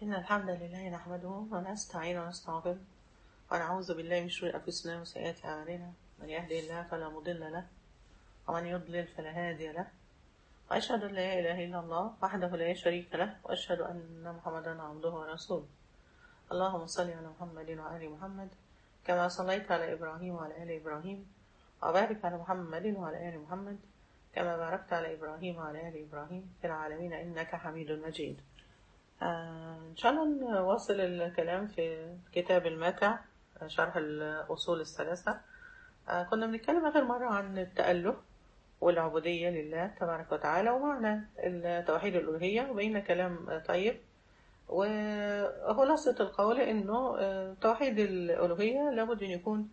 إن الحمد لله نحمده ونستعين ونستغفره ونعوذ بالله من شرور أنفسنا وسيئات أعمالنا من يهدي الله فلا مضل له ومن يضلل فلا هادي له وأشهد أن لا إله إلا الله وحده لا شريك له وأشهد أن محمدا عبده ورسوله اللهم صل على محمد وآل محمد كما صليت على إبراهيم وعلى آل إبراهيم وبارك على محمد وعلى آل محمد كما باركت على إبراهيم وعلى آل إبراهيم في العالمين إنك حميد مجيد آه، إن شاء الله نواصل الكلام في كتاب المتع شرح الأصول الثلاثة آه، كنا بنتكلم آخر مرة عن التأله والعبودية لله تبارك وتعالى ومعنى توحيد الألوهية وبين كلام طيب وخلاصة القول إنه آه، توحيد الألوهية لابد أن يكون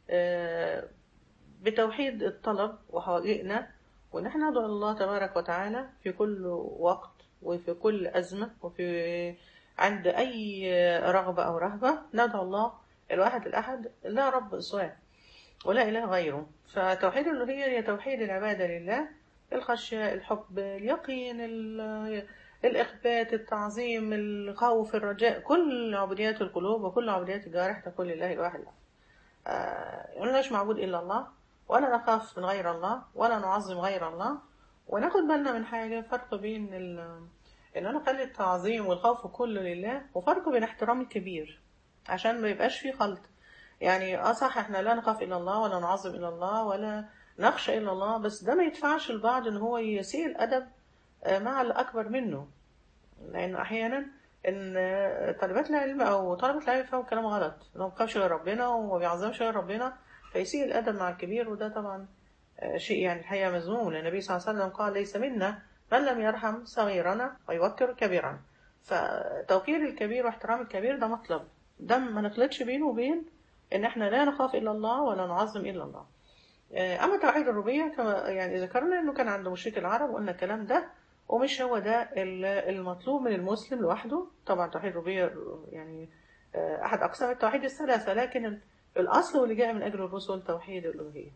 بتوحيد الطلب وحوائجنا ونحن ندعو الله تبارك وتعالى في كل وقت وفي كل أزمة وفي عند أي رغبة أو رهبة ندعو الله الواحد الأحد لا رب سواه ولا إله غيره فتوحيد الألوهية هي توحيد العبادة لله الخشية الحب اليقين الإخبات التعظيم الخوف الرجاء كل عبوديات القلوب وكل عبوديات الجوارح تكون لله الواحد آه ملناش معبود إلا الله ولا نخاف من غير الله ولا نعظم غير الله وناخد بالنا من حاجة فرق بين ال ان انا اخلي التعظيم والخوف كله لله وفرق بين احترام الكبير عشان ما يبقاش في خلط يعني اه صح احنا لا نخاف الا الله ولا نعظم الا الله ولا نخشى الا الله بس ده ما يدفعش البعض ان هو يسيء الادب مع الاكبر منه لانه احيانا ان طالبات العلم او طلبة العلم يفهموا كلام غلط انه ما بيخافش غير ربنا وما بيعظمش غير ربنا فيسيء الادب مع الكبير وده طبعا شيء يعني الحقيقه مذموم لان النبي صلى الله عليه وسلم قال ليس منا من لم يرحم صغيرنا ويوكر كبيرا فتوقير الكبير واحترام الكبير ده مطلب ده ما نخلطش بينه وبين ان احنا لا نخاف الا الله ولا نعظم الا الله اما توحيد الربوبيه كما يعني ذكرنا انه كان عند مشرك العرب وقلنا الكلام ده ومش هو ده المطلوب من المسلم لوحده طبعا توحيد الربوبيه يعني احد اقسام التوحيد الثلاثه لكن الاصل واللي جاء من اجل الرسل توحيد الالوهيه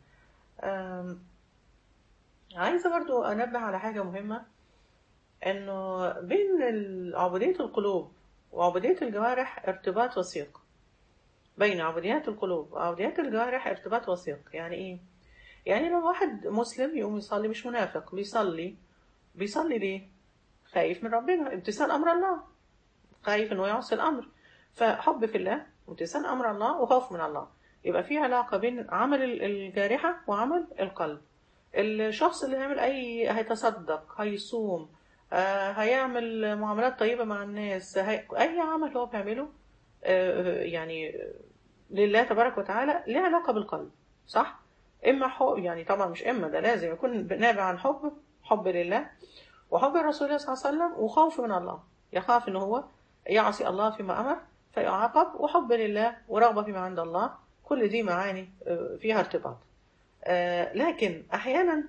عايزة برضو أنبه على حاجة مهمة إنه بين عبودية القلوب وعبودية الجوارح ارتباط وثيق بين عبوديات القلوب وعبوديات الجوارح ارتباط وثيق يعني إيه؟ يعني لو واحد مسلم يقوم يصلي مش منافق بيصلي بيصلي ليه؟ خايف من ربنا امتثال أمر الله خايف إنه يعصي الأمر فحب في الله وامتثال أمر الله وخوف من الله يبقى في علاقة بين عمل الجارحة وعمل القلب الشخص اللي هيعمل أي هيتصدق هيصوم آه هيعمل معاملات طيبة مع الناس هي... أي عمل هو بيعمله آه يعني لله تبارك وتعالى له علاقة بالقلب صح؟ إما حب يعني طبعا مش إما ده لازم يكون نابع عن حب حب لله وحب الرسول صلى الله عليه وسلم وخوف من الله يخاف إن هو يعصي الله فيما أمر فيعاقب وحب لله ورغبة فيما عند الله كل دي معاني فيها ارتباط لكن أحيانا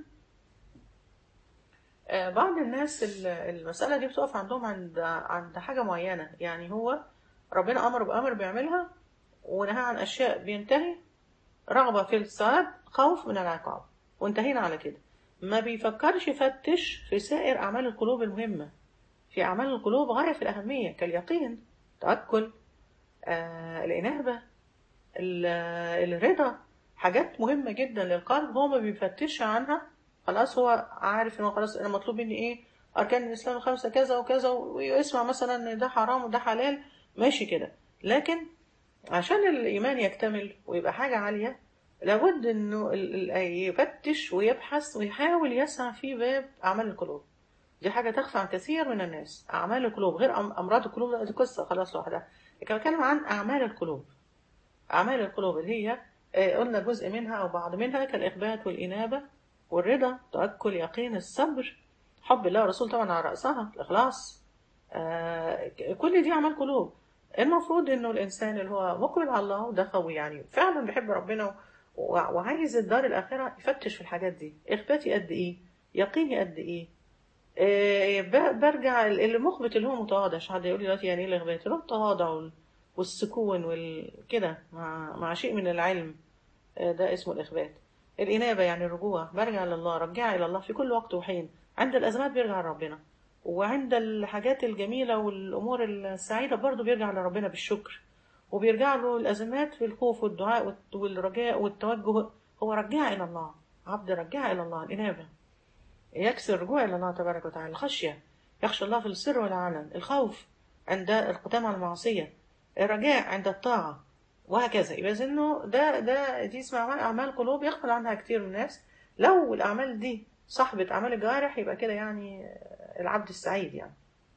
بعض الناس المسألة دي بتقف عندهم عند عند حاجة معينة يعني هو ربنا أمر بأمر بيعملها ونهى عن أشياء بينتهي رغبة في الثواب خوف من العقاب وانتهينا على كده ما بيفكرش يفتش في سائر أعمال القلوب المهمة في أعمال القلوب غاية في الأهمية كاليقين تأكل آه الإنابة الرضا حاجات مهمة جدا للقلب هو ما بيفتش عنها خلاص هو عارف انه خلاص انا مطلوب مني ايه اركان الاسلام الخمسة كذا وكذا ويسمع مثلا ان ده حرام وده حلال ماشي كده لكن عشان الايمان يكتمل ويبقى حاجة عالية لابد انه يفتش ويبحث ويحاول يسعى في باب اعمال القلوب دي حاجة تخفى عن كثير من الناس اعمال القلوب غير امراض القلوب دي قصة خلاص لوحدها لكن بتكلم عن اعمال القلوب أعمال القلوب اللي هي قلنا جزء منها أو بعض منها كالإخبات والإنابة والرضا تأكل يقين الصبر حب الله والرسول طبعا على رأسها الإخلاص آه كل دي أعمال قلوب المفروض إنه الإنسان اللي هو مقبل على الله وده قوي يعني فعلا بيحب ربنا وعايز الدار الآخرة يفتش في الحاجات دي إخباتي قد إيه يقيني قد إيه آه برجع المخبت اللي هو متواضع مش حد يقول لي دلوقتي يعني ايه الاخبات اللي هو التواضع والسكون والكده مع مع شيء من العلم ده اسمه الإخبات الإنابة يعني الرجوع برجع لله رجع إلى الله في كل وقت وحين عند الأزمات بيرجع لربنا وعند الحاجات الجميلة والأمور السعيدة برضه بيرجع لربنا بالشكر وبيرجع له الأزمات في الخوف والدعاء والت- والرجاء والتوجه هو رجع إلى الله عبد رجع إلى الله الإنابة يكسر الرجوع إلى الله تبارك وتعالى الخشية يخشى الله في السر والعلن الخوف عند القدام على المعصية الرجاء عند الطاعة وهكذا يبقى إنه ده ده دي اسمها أعمال أعمال قلوب يغفل عنها كتير من الناس لو الأعمال دي صاحبة أعمال الجوارح يبقى كده يعني العبد السعيد يعني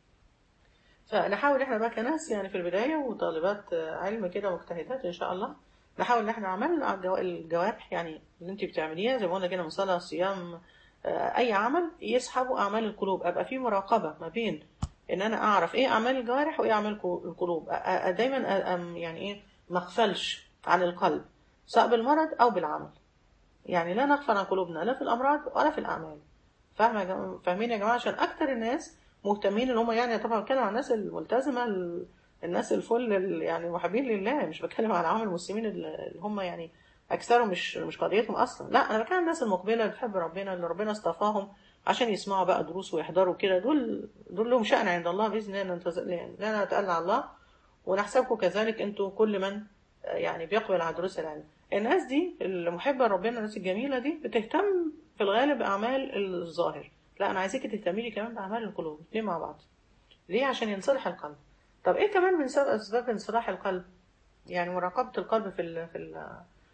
فنحاول احنا بقى كناس يعني في البداية وطالبات علم كده مجتهدات ان شاء الله نحاول ان احنا عملنا على الجوا- الجوارح يعني اللي انت بتعمليها زي ما قلنا كده من صلاة صيام آه، اي عمل يسحبوا اعمال القلوب ابقى في مراقبة ما بين ان انا اعرف ايه اعمال الجوارح وايه اعمال القو- القلوب أ- أ- دايما أ- أم- يعني ايه ما اغفلش عن القلب سواء بالمرض او بالعمل يعني لا نغفل عن قلوبنا لا في الامراض ولا في الاعمال فاهمه يا جماعة فاهمين يا جماعه عشان اكتر الناس مهتمين ان هم يعني طبعا بتكلم عن الناس الملتزمه ال- الناس الفل ال- يعني المحبين لله مش بتكلم عن عوام المسلمين اللي هم يعني اكثرهم مش مش قضيتهم اصلا لا انا بتكلم عن الناس المقبله اللي بتحب ربنا اللي ربنا اصطفاهم عشان يسمعوا بقى دروس ويحضروا كده دول دول لهم شأن عند الله باذن الله ننتظر- لا نتألى على الله ونحسبكم كذلك انتوا كل من يعني بيقبل على دروس العلم الناس دي المحبة لربنا الناس الجميلة دي بتهتم في الغالب بأعمال الظاهر لا أنا عايزاكي تهتمي لي كمان بأعمال القلوب ليه مع بعض ليه عشان ينصلح القلب طب ايه كمان من سبب أسباب انصلاح القلب يعني مراقبة القلب في ال في ال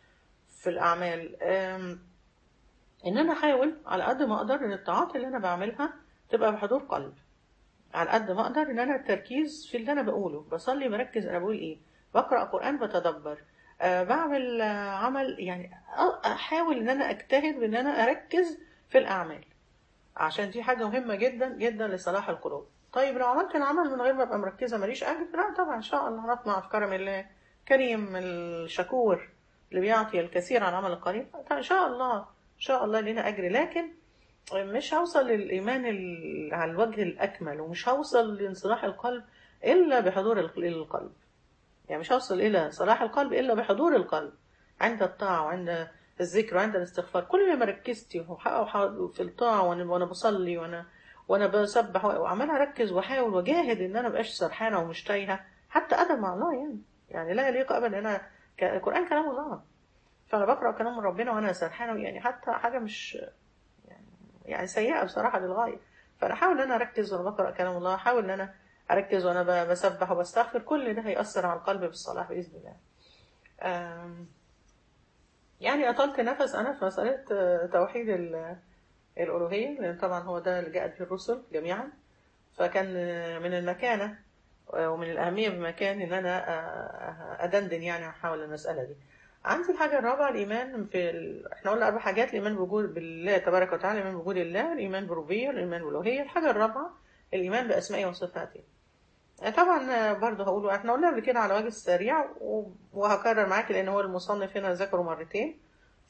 في الأعمال أم، إن أنا أحاول على قد ما أقدر إن الطاعات اللي أنا بعملها تبقى بحضور قلب على قد ما اقدر ان انا التركيز في اللي انا بقوله بصلي بركز انا بقول ايه بقرا قران بتدبر أه بعمل آه، عمل يعني أ- احاول ان انا اجتهد بان انا اركز في الاعمال عشان دي حاجه مهمه جدا جدا لصلاح القلوب طيب لو عملت العمل من غير ما ابقى مركزه ماليش اجر لا طبعا ان شاء الله نطمع في كرم الله كريم الشكور اللي بيعطي الكثير عن عمل القليل طيب ان شاء الله ان شاء الله لنا اجر لكن مش هوصل للإيمان ال- على الوجه الأكمل ومش هوصل لانصلاح القلب إلا بحضور ال- القلب يعني مش هوصل إلى صلاح القلب إلا بحضور القلب عند الطاعة وعند الذكر وعند الاستغفار كل ما ركزتي وح- وح- في الطاعة وأنا وأنا بصلي وأنا وأنا بسبح وعمال أركز وأحاول وأجاهد إن أنا مبقاش سرحانة ومش تايهة حتى أدب مع الله يعني يعني لا يليق أبدا إن أنا ك- القرآن كلام الله فأنا بقرأ كلام ربنا وأنا سرحانة يعني حتى حاجة مش يعني سيئة بصراحة للغاية فأنا أحاول إن أنا أركز وأنا بقرأ كلام الله أحاول إن أنا أركز وأنا ب- بسبح وبستغفر كل ده هيأثر على القلب بالصلاح بإذن الله آم، يعني أطلت نفس أنا في مسألة آه، توحيد ال- الألوهية لأن طبعا هو ده اللي جاءت به الرسل جميعا فكان آه، من المكانة آه، ومن الأهمية بمكان إن أنا آه، أدندن يعني أحاول المسألة دي عندي الحاجة الرابعة الإيمان في ال... إحنا قلنا أربع حاجات الإيمان بوجود بالله تبارك وتعالى الإيمان بوجود الله الإيمان بالربوبية الإيمان بالألوهية الحاجة الرابعة الإيمان بأسمائه وصفاته طبعا برضه هقوله احنا قلنا قبل كده على وجه السريع و- وهكرر معاك لان هو المصنف هنا ذكره مرتين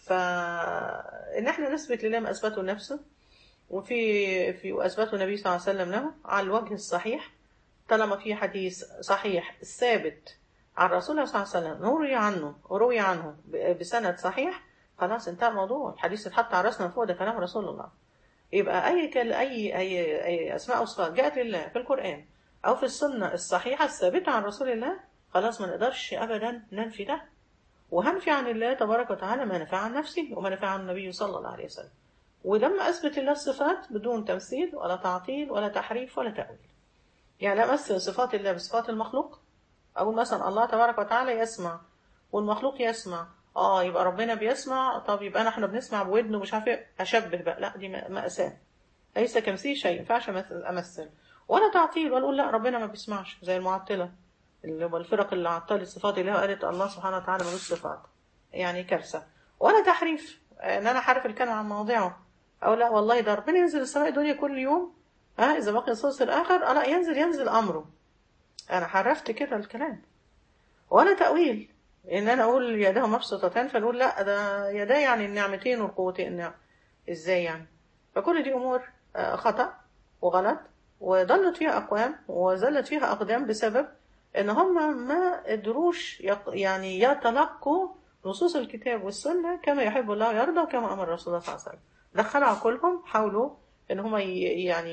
فان احنا نثبت لله ما اثبته لنفسه وفي في واثبته النبي صلى الله عليه وسلم له على الوجه الصحيح طالما في حديث صحيح ثابت عن رسول الله صلى الله عليه وسلم روي عنه وروي عنه ب- بسند صحيح خلاص انتهى الموضوع الحديث اتحط على راسنا من فوق ده كلام رسول الله يبقى اي كل اي اي اي اسماء وصفات جاءت لله في القران او في السنه الصحيحه الثابته عن رسول الله خلاص ما نقدرش ابدا ننفي ده وهنفي عن الله تبارك وتعالى ما نفى عن نفسه وما نفى عن النبي صلى الله عليه وسلم ولما اثبت لله الصفات بدون تمثيل ولا تعطيل ولا تحريف ولا تاويل يعني لا امثل صفات الله بصفات المخلوق اقول مثلا الله تبارك وتعالى يسمع والمخلوق يسمع اه يبقى ربنا بيسمع طب يبقى انا احنا بنسمع بودن ومش عارف ايه اشبه بقى لا دي مأساة ليس كمثله شيء ما ينفعش أمثل- امثل ولا تعطيل ولا اقول لا ربنا ما بيسمعش زي المعطله اللي هو الفرق اللي عطلت صفات الله وقالت الله سبحانه وتعالى ملوش صفات يعني كارثه ولا تحريف ان انا حرف الكلام عن مواضعه او لا والله ده ربنا ينزل السماء الدنيا كل يوم ها اذا بقي الثلث الاخر اه لا ينزل ينزل امره انا حرفت كده الكلام ولا تأويل ان انا اقول يداه مبسوطتان فنقول لا ده يداه يعني النعمتين والقوتين النعم ازاي يعني فكل دي امور آه، خطأ وغلط وضلت فيها اقوام وزلت فيها اقدام بسبب ان هم ما قدروش يق- يعني يتلقوا نصوص الكتاب والسنة كما يحب الله ويرضى كما امر رسول الله صلى الله عليه وسلم دخلوا عقولهم حاولوا ان هم ي- يعني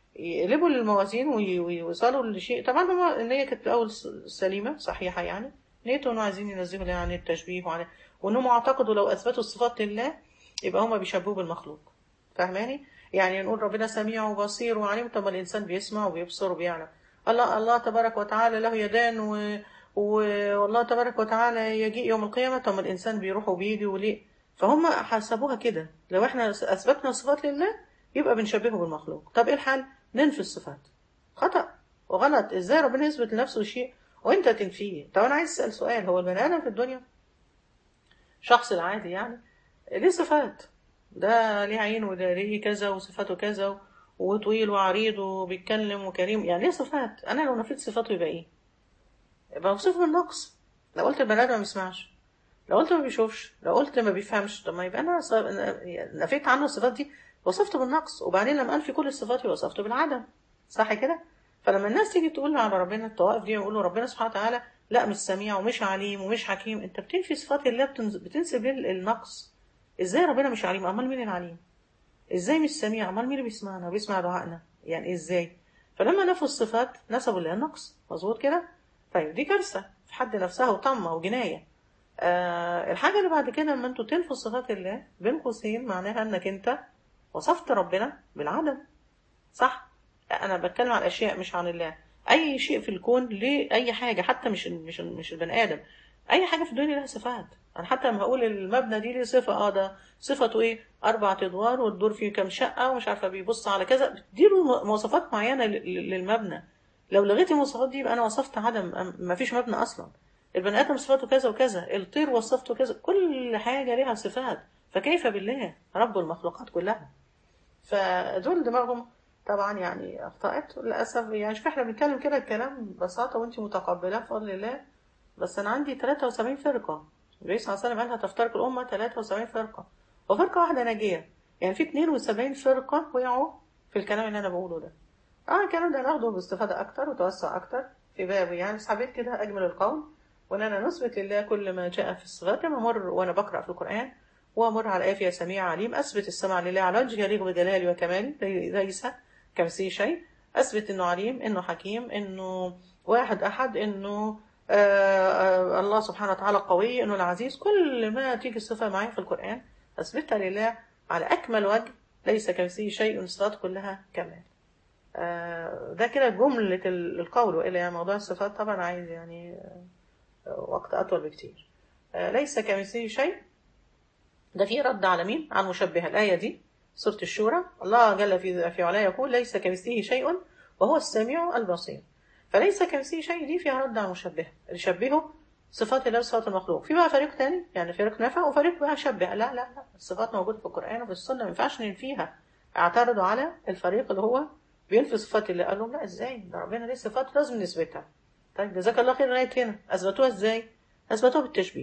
يقلبوا الموازين وي- ويوصلوا لشيء طبعا هو النية كانت في الأول س- سليمة صحيحة يعني نيتهم إنه عايزين ينزهوا الله عن التشبيه وعن وإنهم اعتقدوا لو أثبتوا الصفات لله يبقى هما بيشبهوا بالمخلوق فاهماني؟ يعني نقول ربنا سميع وبصير وعليم طب ما الإنسان بيسمع وبيبصر وبيعلم الله الله تبارك وتعالى له يدان و... و... والله تبارك وتعالى يجيء يوم القيامة طب ما الإنسان بيروح وبيجي وليه فهم حسبوها كده لو احنا أثبتنا الصفات لله يبقى بنشبهه بالمخلوق طب إيه الحل؟ ننفي الصفات خطأ وغلط إزاي ربنا يثبت لنفسه شيء وأنت تنفيه طب أنا عايز أسأل سؤال هو البني آدم في الدنيا شخص العادي يعني ليه صفات ده ليه عين وده ليه كذا وصفاته كذا وطويل وعريض وبيتكلم وكريم يعني ليه صفات انا لو نفيت صفاته يبقى ايه يبقى وصفه بالنقص لو قلت البني ادم ما بيسمعش لو قلت ما بيشوفش لو قلت ما بيفهمش طب ما يبقى انا ص- نفيت عنه الصفات دي وصفته بالنقص وبعدين لما قال في كل الصفات يبقى وصفته بالعدم صح كده فلما الناس تيجي تقول على ربنا الطوائف دي يقولوا ربنا سبحانه وتعالى لا مش سميع ومش عليم ومش حكيم انت بتنفي صفات الله بتنز- بتنسب ليه النقص ازاي ربنا مش عليم امال مين العليم ازاي مش سميع امال مين اللي بيسمعنا وبيسمع دعائنا يعني ازاي فلما نفوا الصفات نسبوا لله النقص مظبوط كده طيب دي كارثه في حد نفسها وطمه وجنايه آه الحاجه اللي بعد كده لما انتوا تنفوا صفات الله بين قوسين معناها انك انت وصفت ربنا بالعدم صح انا بتكلم عن اشياء مش عن الله اي شيء في الكون ليه اي حاجه حتى مش مش مش البني ادم اي حاجه في الدنيا لها صفات انا حتى لما اقول المبنى دي ليه صفه اه ده صفته ايه اربع ادوار والدور فيه كام شقه ومش عارفه بيبص على كذا دي له مواصفات معينه ل- ل- للمبنى لو لغيت المواصفات دي يبقى انا وصفت عدم ما فيش مبنى اصلا البني ادم صفاته كذا وكذا الطير وصفته كذا كل حاجه ليها صفات فكيف بالله رب المخلوقات كلها فدول دماغهم طبعا يعني اخطأت للاسف يعني شوف احنا بنتكلم كده الكلام ببساطه وانت متقبلاه بفضل الله بس انا عندي 73 فرقه النبي صلى الله عليه وسلم قال هتفترق الامه 73 فرقه وفرقه واحده ناجيه يعني في 72 فرقه وقعوا في الكلام اللي انا بقوله ده اه الكلام ده ناخده باستفاده اكتر وتوسع اكتر في بابه يعني بس حبيت كده اجمل القول وان انا نثبت لله كل ما جاء في الصفات لما امر وانا بقرا في القران وامر على ايه يا سميع عليم اثبت السمع لله على وجه يليق بجلاله وكماله ليس كمثله شيء اثبت انه عليم انه حكيم انه واحد احد انه آه آه الله سبحانه وتعالى قوي انه العزيز كل ما تيجي الصفه معايا في القران اثبتها لله على اكمل وجه ليس كمثله شيء الصفات كلها كمال آه ده كده جملة ال- القول وإلا يعني موضوع الصفات طبعا عايز يعني آه، وقت أطول بكتير آه ليس كمثله شيء ده في رد على مين؟ على المشبهة الآية دي سورة الشورى الله جل في في علاه يقول ليس كمثله شيء وهو السميع البصير فليس كمثله شيء دي فيها رد على المشبهة اللي شبهوا صفات الله بصفات المخلوق في بقى فريق تاني يعني فريق نفع وفريق بقى شبه لا لا لا الصفات موجودة في القرآن وفي السنة ما ينفعش ننفيها اعترضوا على الفريق اللي هو بينفي صفات الله قال لهم لا ازاي ده ربنا ليه صفات لازم نثبتها طيب جزاك الله خير لغايه هنا اثبتوها ازاي اثبتوها بالتشبيه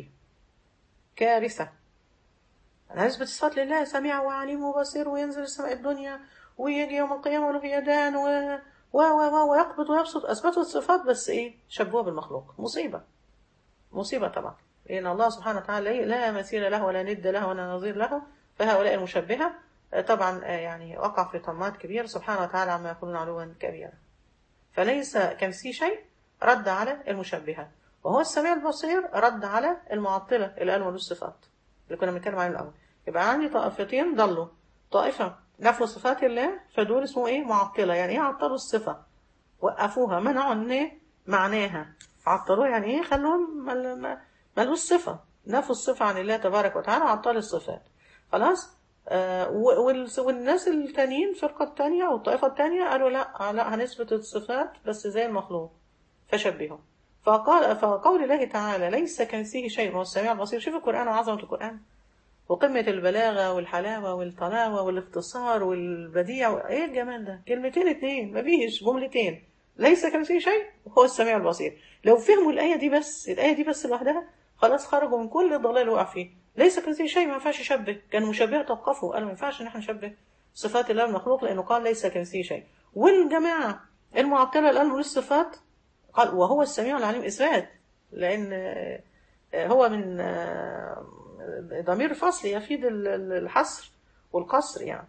كارثه انا اثبت صفات لله سميع وعليم وبصير وينزل السماء الدنيا ويجي يوم القيامه وله يدان و و و و ويقبض ويبسط اثبتوا الصفات بس ايه شبهوها بالمخلوق مصيبه مصيبه طبعا لان الله سبحانه وتعالى لا مثيل له ولا ند له ولا نظير له فهؤلاء المشبهه طبعا يعني وقع في طمات كبير سبحانه وتعالى عما يقولون علوا كبيرا فليس كمثله شيء رد على المشبهة وهو السميع البصير رد على المعطلة اللي قالوا ملوش صفات اللي كنا بنتكلم عليه الأول يبقى عندي طائفتين ضلوا طائفة نفوا صفات الله فدول اسمه ايه معطلة يعني ايه عطلوا الصفة وقفوها منعوا ان إيه؟ معناها عطلوها يعني ايه خلوهم مل- م- ملوش صفة نفوا الصفة عن الله تبارك وتعالى عطلوا الصفات خلاص آه، و- والس- والناس التانيين الفرقة التانية أو الطائفة التانية قالوا لا لا هنثبت الصفات بس زي المخلوق فشبهوا فقال فقول الله تعالى ليس كمثله شيء وهو السميع البصير شوف القرآن وعظمة القرآن وقمة البلاغة والحلاوة والطلاوة والاختصار والبديع ايه الجمال ده كلمتين اتنين مفيش جملتين ليس كمثله شيء وهو السميع البصير لو فهموا الآية دي بس الآية دي بس لوحدها خلاص خرجوا من كل الضلال اللي وقع فيه ليس كمثله شيء ما ينفعش يشبه كانوا مشبهة توقفوا قالوا ما ينفعش ان احنا نشبه صفات الله المخلوق لانه قال ليس كمثله شيء والجماعة المعطلة اللي قالوا الصفات قال وهو السميع العليم إثبات لأن آه، هو من آه، ضمير فصل يفيد ال- ال- الحصر والقصر يعني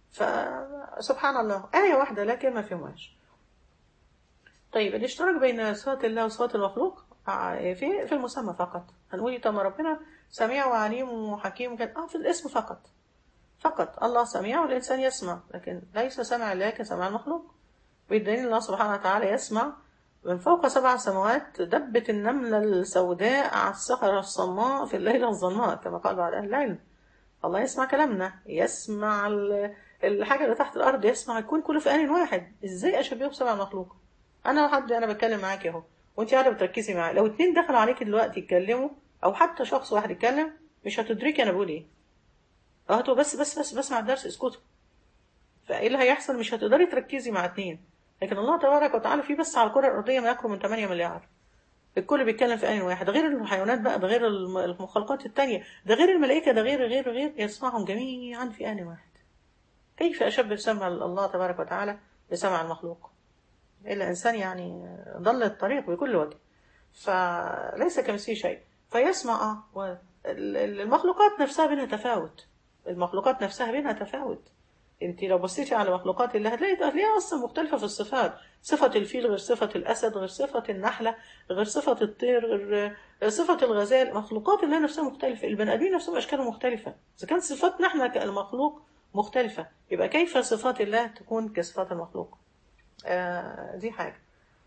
فسبحان الله آية واحدة لكن ما فيهمش طيب الاشتراك بين صفات الله وصفات المخلوق في في المسمى فقط هنقول طب ما ربنا سميع وعليم وحكيم كان اه في الاسم فقط فقط الله سميع والإنسان يسمع لكن ليس سمع الله كسمع المخلوق بالدليل الله سبحانه وتعالى يسمع من فوق سبع سماوات دبة النملة السوداء على الصخرة الصماء في الليلة الظلماء كما قال بعض أهل العلم الله يسمع كلامنا يسمع ال- الحاجة اللي تحت الأرض يسمع الكون كله في آن واحد إزاي أشبهه بسبع مخلوق أنا وحد أنا بتكلم معاك أهو وأنت قاعدة بتركزي معايا لو اتنين دخلوا عليك دلوقتي يتكلموا أو حتى شخص واحد يتكلم مش هتدركي أنا بقول إيه أهو بس بس بس بسمع الدرس اسكتوا فايه اللي هيحصل مش هتقدري تركزي مع اتنين لكن الله تبارك وتعالى في بس على الكره الارضيه ما يقرب من 8 مليار الكل بيتكلم في آن واحد ده غير الحيوانات بقى ده غير الم- المخلوقات التانية ده غير الملائكة ده غير غير غير يسمعهم جميعا في آن واحد كيف أشبه سمع الله تبارك وتعالى بسمع المخلوق إلا إنسان يعني ضل الطريق بكل وجه فليس كمثله شيء فيسمع اه و- ال- ال- المخلوقات نفسها بينها تفاوت المخلوقات نفسها بينها تفاوت انت لو بصيتي على مخلوقات الله هتلاقي هتلاقيها اصلا مختلفه في الصفات صفه الفيل غير صفه الاسد غير صفه النحله غير صفه الطير غير صفه الغزال مخلوقات الله نفسها مختلفه البني ادمين نفسهم اشكالهم مختلفه اذا كانت صفاتنا احنا كالمخلوق مختلفه يبقى كيف صفات الله تكون كصفات المخلوق آه دي حاجه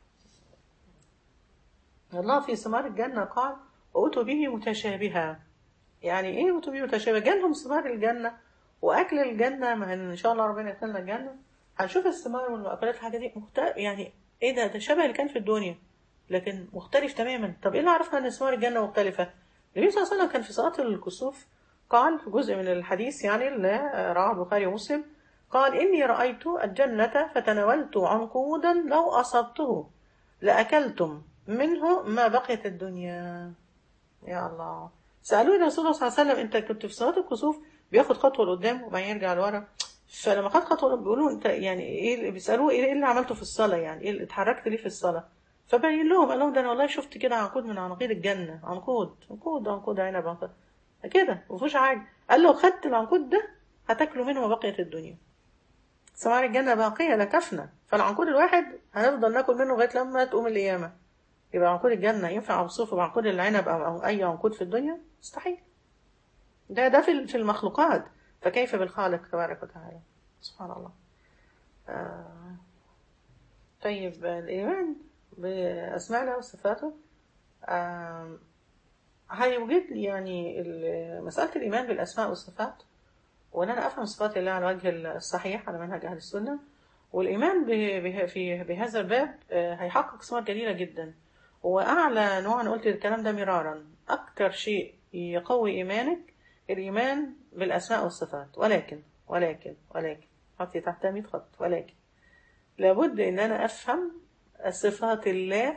الله في ثمار الجنه قال اوتوا به متشابها يعني ايه اوتوا به متشابها جالهم ثمار الجنه واكل الجنه ما ان شاء الله ربنا يدخلنا الجنه هنشوف الثمار والمأكولات الحاجه دي مختلف يعني ايه ده ده شبه اللي كان في الدنيا لكن مختلف تماما طب ايه اللي عرفنا ان ثمار الجنه مختلفه النبي صلى الله عليه وسلم كان في صلاه الكسوف قال في جزء من الحديث يعني اللي رواه البخاري ومسلم قال اني رايت الجنه فتناولت عنقودا لو اصبته لاكلتم منه ما بقيت الدنيا يا الله سالوه الرسول صلى الله عليه وسلم انت كنت في صلاه الكسوف بياخد خطوه لقدام وبعدين يرجع لورا فلما خد خطوه بيقولوا انت يعني ايه اللي- بيسالوه ايه اللي عملته في الصلاه يعني ايه اللي اتحركت ليه في الصلاه فبين لهم قال لهم ده انا والله شفت كده عنقود من عناقيد الجنه عنقود عنقود عنقود عنب عنقود كده ما فيهوش حاجه قال له خدت العنقود ده هتاكلوا منه ما بقيت الدنيا ثمار الجنه باقيه لا تفنى فالعنقود الواحد هنفضل ناكل منه لغايه لما تقوم القيامه يبقى عنقود الجنه ينفع اوصفه بعنقود العنب او أو اي عنقود في الدنيا مستحيل ده ده في في المخلوقات فكيف بالخالق تبارك وتعالى سبحان الله آه. طيب الإيمان بأسماء الله وصفاته آه. هيوجد لي يعني ال- مسألة الإيمان بالأسماء والصفات وإن أنا أفهم صفات الله على الوجه الصحيح على منهج أهل السنة والإيمان به به في بهذا الباب آه، هيحقق ثمار جليلة جدا وأعلى نوع أنا قلت الكلام ده مرارا أكتر شيء يقوي إيمانك الإيمان بالأسماء والصفات ولكن ولكن ولكن حطي تحتها 100 خط ولكن لابد إن أنا أفهم صفات الله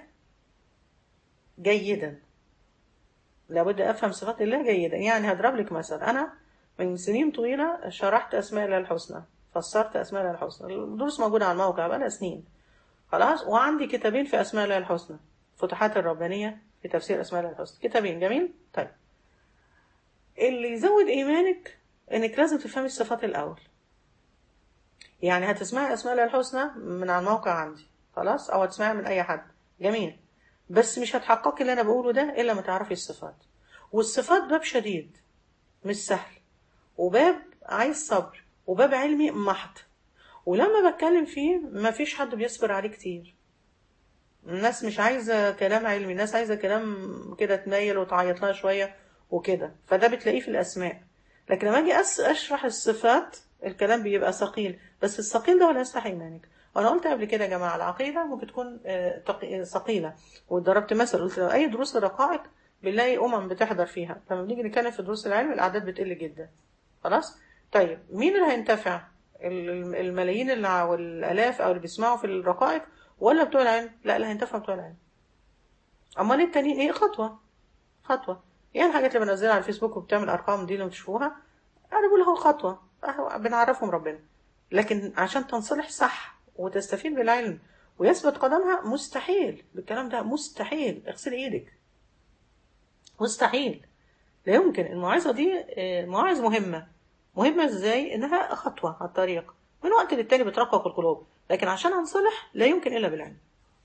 جيدا لابد أفهم صفات الله جيدا يعني هضرب لك مثل أنا من سنين طويلة شرحت أسماء الله الحسنى فسرت أسماء الله الحسنى الدروس موجودة على الموقع بقالها سنين خلاص وعندي كتابين في أسماء الله الحسنى فتوحات الربانية في تفسير أسماء الله الحسنى كتابين جميل طيب اللي يزود إيمانك إنك لازم تفهمي الصفات الأول يعني هتسمعي أسماء الله الحسنى من على الموقع عندي خلاص أو هتسمعيها من أي حد جميل بس مش هتحققي اللي أنا بقوله ده إلا ما تعرفي الصفات والصفات باب شديد مش سهل وباب عايز صبر وباب علمي محض ولما بتكلم فيه مفيش حد بيصبر عليه كتير الناس مش عايزة كلام علمي الناس عايزة كلام كده تميل وتعيط لها شوية وكده فده بتلاقيه في الأسماء لكن لما أجي أس- أشرح الصفات الكلام بيبقى ثقيل بس الثقيل ده ولا يستحي إيمانك وأنا قلت قبل كده يا جماعة العقيدة ممكن تكون آه، تق- ثقيلة وضربت مثل قلت لو أي دروس الرقائق بنلاقي أمم بتحضر فيها لما بنيجي نتكلم في دروس العلم الأعداد بتقل جدا خلاص طيب مين اللي هينتفع ال- الملايين اللي ع- والآلاف أو اللي بيسمعوا في الرقائق ولا بتوع العلم لا اللي هينتفع بتوع العلم أمال التانيين إيه خطوة خطوة يعني الحاجات اللي بنزلها على الفيسبوك وبتعمل أرقام دي اللي بتشوفوها أنا بقول أهو خطوة أهو بنعرفهم ربنا لكن عشان تنصلح صح وتستفيد بالعلم ويثبت قدمها مستحيل بالكلام ده مستحيل اغسلي ايدك مستحيل لا يمكن الموعظة دي آه، مواعظ مهمة مهمة ازاي انها خطوة على الطريق من وقت للتاني بترقق القلوب لكن عشان انصلح لا يمكن الا بالعلم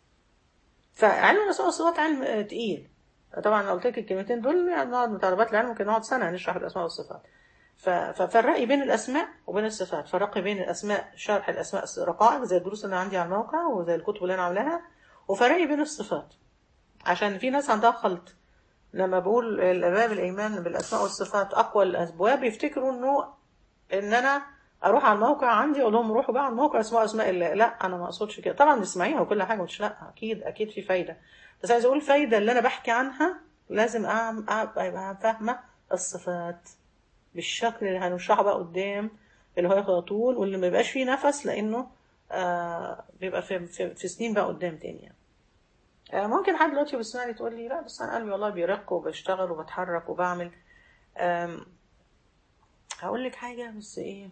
فعلم الاسماء والصفات علم آه، تقيل طبعا لو قلت لك الكلمتين دول يعني نقعد مطالبات العلم ممكن نقعد سنه نشرح الاسماء والصفات ف- ففرقي بين الاسماء وبين الصفات فرقي بين الاسماء شرح الاسماء رقائق زي الدروس اللي عندي على الموقع وزي الكتب اللي انا عاملاها وفرقي بين الصفات عشان في ناس عندها خلط لما بقول الباب الايمان بالاسماء والصفات اقوى الابواب يفتكروا انه ان انا اروح على الموقع عندي اقول لهم روحوا بقى على الموقع اسمعوا اسماء الله لا انا ما اقصدش كده طبعا نسمعيها وكل حاجه مش لا اكيد اكيد في فايده بس عايز اقول الفايده اللي انا بحكي عنها لازم أعم- ابقى أبقى فاهمه الصفات بالشكل اللي هنشرحه بقى قدام اللي هو ياخد طول واللي ما يبقاش فيه نفس لانه آه بيبقى في, في, في سنين بقى قدام تاني يعني. آه ممكن حد دلوقتي بيسمعني تقول لي لا بس انا قلبي والله بيرق وبشتغل وبتحرك وبعمل آم، هقول لك حاجه بس ايه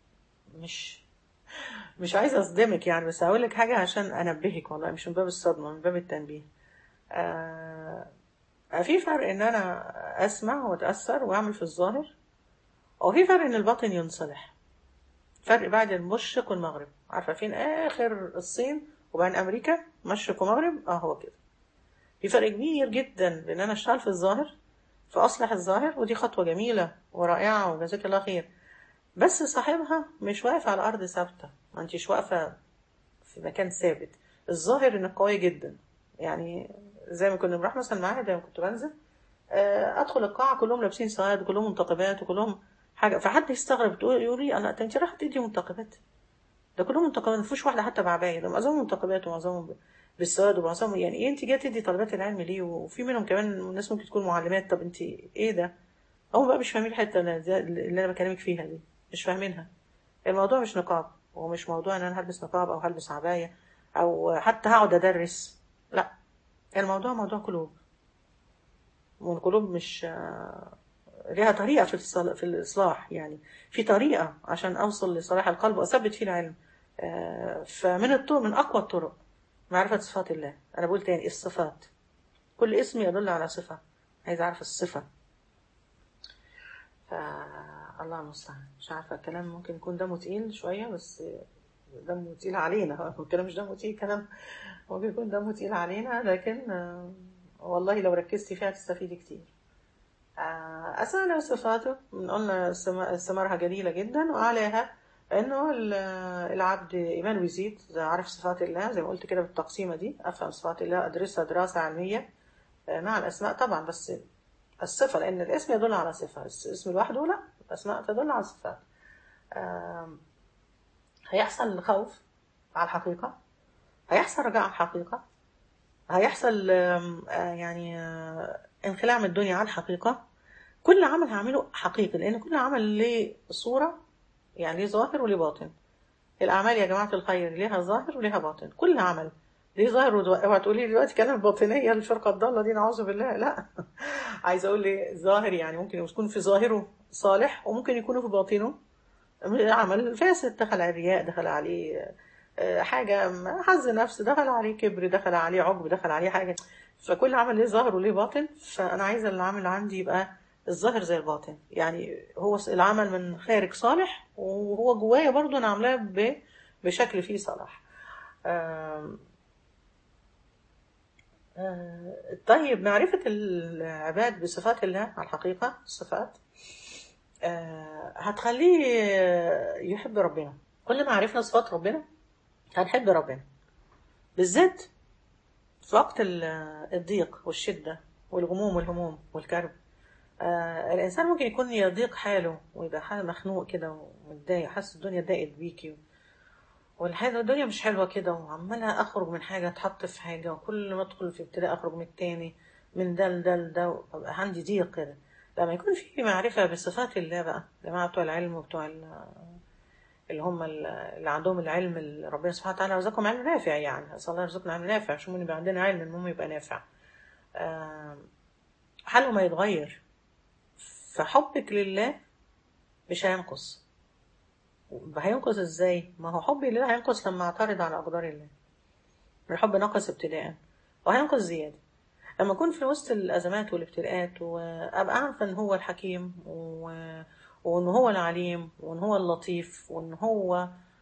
مش مش عايزه اصدمك يعني بس هقول لك حاجه عشان انبهك والله مش من باب الصدمه من باب التنبيه آه في فرق ان انا اسمع واتاثر واعمل في الظاهر وفي فرق ان الباطن ينصلح فرق بعد المشرق والمغرب عارفه فين اخر الصين وبعدين امريكا مشرق ومغرب اه هو كده في فرق كبير جدا بين انا اشتغل في الظاهر فاصلح الظاهر ودي خطوه جميله ورائعه وجزاك الله خير بس صاحبها مش واقف على ارض ثابته ما انتش واقفه في مكان ثابت الظاهر انك قويه جدا يعني زي ما كنا بنروح مثلا معاهد لما كنت بنزل آه، ادخل القاعه كلهم لابسين سواد وكلهم منتقبات وكلهم حاجه فحد يستغرب تقول يقول لي انا انت رايحه تدي منتقبات ده كلهم منتقبات ما فيش واحده حتى بعبايه ده معظمهم منتقبات ومعظمهم ب- بالسواد ومعظمهم يعني ايه انت جايه تدي طالبات العلم ليه وفي منهم كمان ناس ممكن تكون معلمات طب انت ايه ده هم بقى مش فاهمين الحته اللي اللي انا بكلمك فيها دي مش فاهمينها الموضوع مش نقاب ومش موضوع ان انا هلبس نقاب او هلبس عبايه او حتى هقعد ادرس لا الموضوع موضوع قلوب والقلوب مش آه، ليها طريقة في الصل- في الإصلاح يعني في طريقة عشان أوصل لصلاح القلب وأثبت فيه العلم آه، فمن الطرق من أقوى الطرق معرفة صفات الله أنا بقول تاني الصفات كل اسم يدل على صفة عايز أعرف الصفة فالله المستعان مش عارفة الكلام ممكن يكون دمه تقيل شوية بس دمه تقيل علينا الكلام مش دمه تقيل كلام ممكن يكون دمه تقيل علينا لكن آه، والله لو ركزتي فيها تستفيدي كتير آه، أسماء وصفاته من قلنا سما- ثمارها جليلة جدا وعليها إنه ال- العبد إيمان ويزيد إذا عرف صفات الله زي ما قلت كده بالتقسيمة دي أفهم صفات الله أدرسها دراسة علمية آه، مع الأسماء طبعا بس الصفة لأن الاسم يدل على صفة الاسم لوحده لا الأسماء تدل على صفات آم، هيحصل خوف على الحقيقة هيحصل رجاء على الحقيقة هيحصل آم، آه، يعني آه، انخلاع من الدنيا على الحقيقة كل عمل هعمله حقيقي لأن كل عمل ليه صورة يعني ليه ظاهر وليه باطن الأعمال يا جماعة الخير ليها ظاهر وليها باطن كل عمل ليه ظاهر وظاهر اوعى تقولي لي دلوقتي كلام الباطنية الفرقة الضالة دي نعوذ بالله لا عايزة أقول لي ظاهر يعني ممكن يكون في ظاهره صالح وممكن يكون في باطنه عمل فاسد دخل عليه الرياء دخل عليه آه، حاجة حظ نفس دخل عليه كبر دخل عليه عجب دخل عليه حاجة فكل عمل ليه ظاهر وليه باطن فأنا عايزة العمل عندي يبقى الظاهر زي الباطن يعني هو العمل من خارج صالح وهو جوايا برضو أنا عاملاه ب- بشكل فيه صلاح آم، آه، طيب معرفة العباد بصفات الله على الحقيقة الصفات آه، هتخليه يحب ربنا كل ما عرفنا صفات ربنا هنحب ربنا بالذات في وقت ال- الضيق والشدة والغموم والهموم والكرب آه الإنسان ممكن يكون يضيق حاله ويبقى حاله مخنوق كده ومتضايق حاسس الدنيا ضاقت بيكي والحاجة الدنيا مش حلوة كده وعمالة أخرج من حاجة أتحط في حاجة وكل ما أدخل في ابتلاء أخرج من التاني من ده لده لده وأبقى عندي ضيق كده لما يكون في معرفة بصفات الله بقى جماعة بتوع العلم وبتوع ال- اللي هم ال- اللي عندهم العلم اللي ربنا سبحانه وتعالى رزقهم علم نافع يعني أسأل الله يرزقنا علم نافع عشان يبقى عندنا علم المهم يبقى نافع آم، حاله ما يتغير فحبك لله مش هينقص هينقص ازاي؟ ما هو حبي لله هينقص لما اعترض على أقدار الله الحب نقص ابتداء وهينقص زيادة لما أكون في وسط الأزمات والابتلاءات وأبقى عارفة إن هو الحكيم و... وإن هو العليم وإن هو اللطيف وإن هو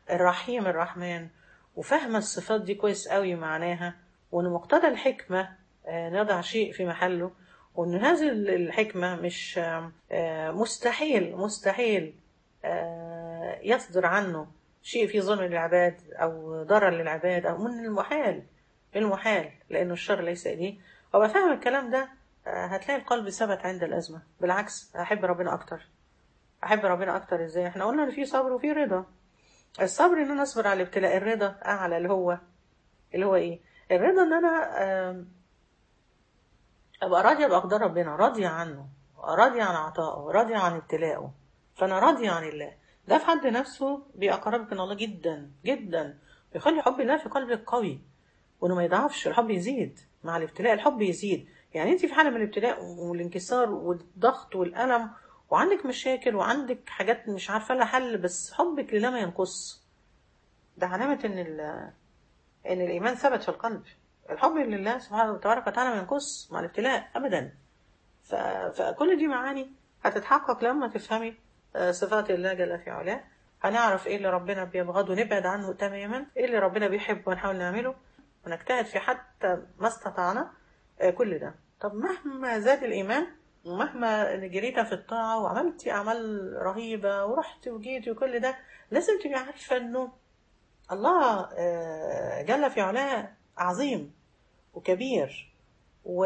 الرحيم الرحمن وفاهمة الصفات دي كويس قوي معناها وإن مقتضى الحكمة آه، نضع شيء في محله وإن هذه الحكمة مش آه، آه، مستحيل مستحيل آه، يصدر عنه شيء فيه ظلم للعباد أو ضرر للعباد أو من المحال المحال لأنه الشر ليس إليه وأبقى فاهم الكلام ده آه، هتلاقي القلب ثبت عند الأزمة بالعكس أحب ربنا أكتر أحب ربنا أكتر إزاي إحنا قلنا إن في صبر وفي رضا الصبر إن أنا أصبر على الابتلاء الرضا أعلى اللي هو اللي هو إيه الرضا إن أنا آم، أبقى راضية بأقدار ربنا راضية عنه راضية عن عطائه راضية عن ابتلائه فأنا راضية عن الله ده في حد نفسه بيقربك من الله جدا جدا بيخلي حب الله في قلبك قوي وانه ما يضعفش الحب يزيد مع الابتلاء الحب يزيد يعني انت في حاله من الابتلاء والانكسار والضغط والالم وعندك مشاكل وعندك حاجات مش عارفه لها حل بس حبك لله ما ينقص ده علامه ان ال- ان الايمان ثبت في القلب الحب لله سبحانه وتبارك وتعالى ما ينقص مع الابتلاء ابدا ف... فكل دي معاني هتتحقق لما تفهمي آه، صفات الله جل في علاه هنعرف ايه اللي ربنا بيبغضه نبعد عنه تماما ايه اللي ربنا بيحبه ونحاول نعمله ونجتهد في حتى ما استطعنا آه، كل ده طب مهما زاد الإيمان ومهما جريت في الطاعة وعملتي أعمال رهيبة ورحت وجيتي وكل ده لازم تبقي عارفة إنه الله آه، جل في علاه عظيم وكبير و...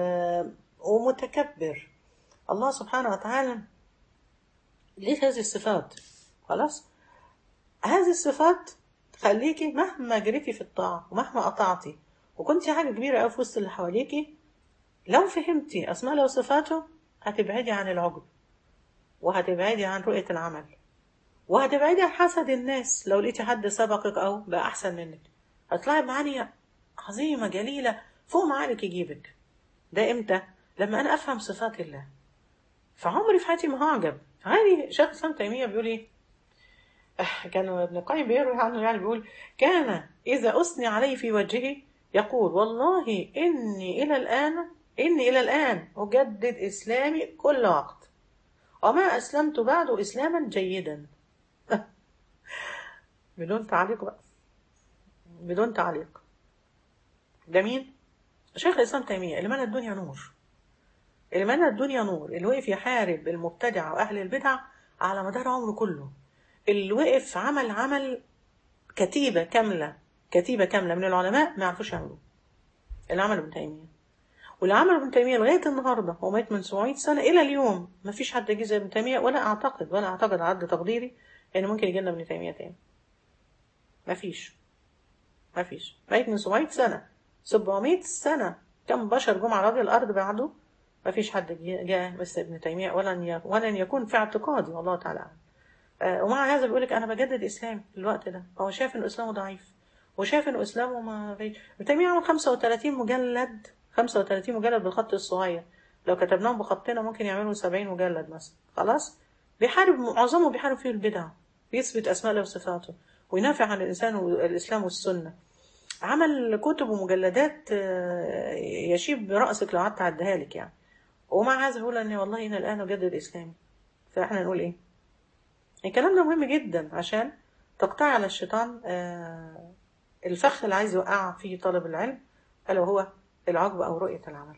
ومتكبر الله سبحانه وتعالى ليه هذه الصفات خلاص هذه الصفات تخليكي مهما جريتي في الطاعة ومهما قطعتي وكنتي حاجة كبيرة أوي في وسط اللي حواليكي لو فهمتي أسماء الله وصفاته هتبعدي عن العجب وهتبعدي عن رؤية العمل وهتبعدي عن حسد الناس لو لقيتي حد سبقك أو بقى أحسن منك هتطلعي معاني عظيمة جليلة فوق ما عقلك يجيبك ده إمتى؟ لما أنا أفهم صفات الله فعمري في حياتي ما هعجب هذه شيخ الإسلام تيمية بيقول إيه آه، كان ابن القيم بيروي عنه يعني بيقول كان إذا أثني عليه في وجهه يقول والله إني إلى الآن إني إلى الآن أجدد إسلامي كل وقت وما أسلمت بعد إسلاما جيدا بدون تعليق بقى بدون تعليق ده مين؟ شيخ الإسلام تيمية اللي ملا الدنيا نور اللي ملا الدنيا نور اللي وقف يحارب المبتدع وأهل البدع على مدار عمره كله اللي وقف عمل عمل كتيبة كاملة كتيبة كاملة من العلماء ما يعرفوش يعملوه اللي عمله ابن تيمية واللي عمله ابن تيمية لغاية النهاردة هو مات من 700 سنة إلى اليوم ما فيش حد جه زي ابن تيمية ولا أعتقد ولا أعتقد عد تقديري إن ممكن يجي لنا ابن تيمية تاني ما فيش ما فيش ميت من 700 سنة 700 سنة كم بشر جم على وجه الأرض بعده ما فيش حد جه- جاء مثل ابن تيمية ولن ي- ولن يكون في اعتقادي والله تعالى أعلم آه، ومع هذا بيقول لك انا بجدد اسلامي في الوقت ده هو شايف ان اسلامه ضعيف وشايف ان اسلامه ما فيش ابن تيميه عمل 35 مجلد 35 مجلد بالخط الصغير لو كتبناهم بخطنا ممكن يعملوا 70 مجلد مثلا خلاص بيحارب معظمه بيحارب فيه البدع بيثبت اسماء الله وصفاته وينافع عن الانسان والاسلام والسنه عمل كتب ومجلدات آه، يشيب براسك لو قعدت اعدها لك يعني ومع هذا بيقول ان والله انا الان اجدد اسلامي فاحنا نقول ايه الكلام ده مهم جدا عشان تقطعي على الشيطان آه، الفخ اللي عايز يوقع فيه طالب العلم ألا وهو العجب أو رؤية العمل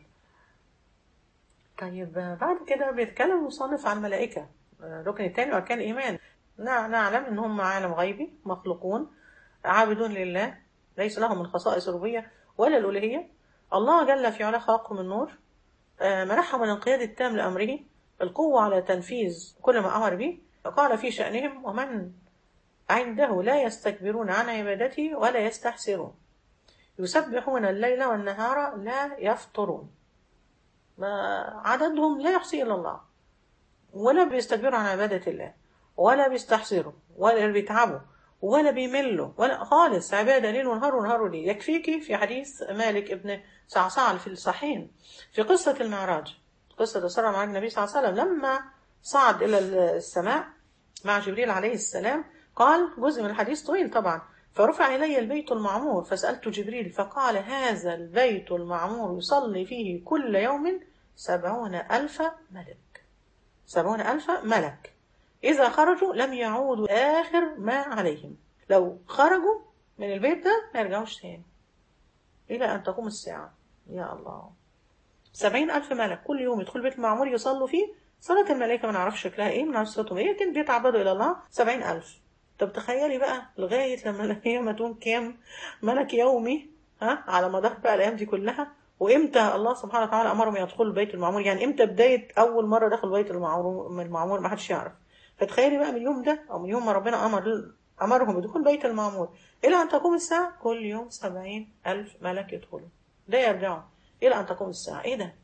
طيب آه، بعد كده بيتكلم المصنف عن الملائكة آه، الركن الثاني أركان الإيمان نع- نعلم إن هم عالم غيبي مخلوقون عابدون لله ليس لهم من خصائص الربوبية ولا الألوهية الله جل في علاه خلقهم من نور آه، منحهم الانقياد التام لأمره القوة على تنفيذ كل ما أمر به قال في شأنهم ومن عنده لا يستكبرون عن عبادته ولا يستحسرون يسبحون الليل والنهار لا يفطرون ما عددهم لا يحصي إلا الله ولا بيستكبروا عن عبادة الله ولا بيستحسروا ولا بيتعبوا ولا بيملوا ولا خالص عبادة ليل ونهار ونهار ليل يكفيكي في حديث مالك ابن صعصع في الصحيحين في قصة المعراج قصة إسراء مع النبي صلى الله عليه وسلم لما صعد إلى السماء مع جبريل عليه السلام قال جزء من الحديث طويل طبعا فرفع إلي البيت المعمور فسألت جبريل فقال هذا البيت المعمور يصلي فيه كل يوم سبعون ألف ملك سبعون ألف ملك إذا خرجوا لم يعودوا آخر ما عليهم لو خرجوا من البيت ده ما يرجعوش تاني إلى أن تقوم الساعة يا الله سبعين ألف ملك كل يوم يدخل بيت المعمور يصلوا فيه صلاة الملائكة ما نعرفش شكلها إيه ما نعرفش صلاتهم إيه لكن بيتعبدوا إلى الله سبعين ألف طب تخيلي بقى لغاية لما القيامة تكون كام ملك يومي ها على مدار بقى الأيام دي كلها وإمتى الله سبحانه وتعالى أمرهم يدخلوا البيت المعمور يعني إمتى بداية أول مرة دخلوا بيت المعمور المعمور ما حدش يعرف فتخيلي بقى من اليوم ده أو من يوم ما ربنا أمر أمرهم بدخول بيت المعمور إلى أن تقوم الساعة كل يوم سبعين ألف ملك يدخلوا ده يرجعوا إلى أن تقوم الساعة إيه ده